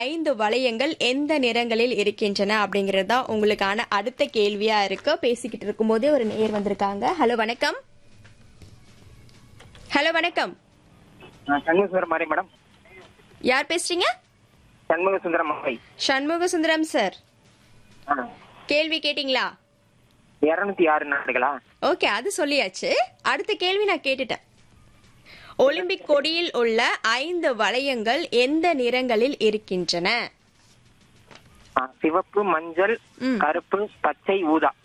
ஐந்து வளையங்கள் எந்த நிறங்களில் இருக்கின்றன அப்படிங்கறது தான் உங்களுக்கான அடுத்த கேள்வியா இருக்கு பேசிக்கிட்டு இருக்கும்போதே ஒரு நேர் வந்திருக்காங்க ஹலோ வணக்கம் ஹலோ வணக்கம் சண்முக சுந்தரம் மாதிரி மேடம் யார் பேசுறீங்க சண்முக சுந்தரம் மாதிரி சண்முக சுந்தரம் சார் கேள்வி கேட்டிங்களா இருநூத்தி ஆறு நாடுகளா ஓகே அது சொல்லியாச்சு அடுத்த கேள்வி நான் கேட்டுட்டேன் ஒலிம்பிக் கொடியில் உள்ள ஐந்து வளையங்கள் எந்த நிறங்களில் இருக்கின்றன ஆ, சிவப்பு மஞ்சள் ம். கருப்பு பச்சை ஊதா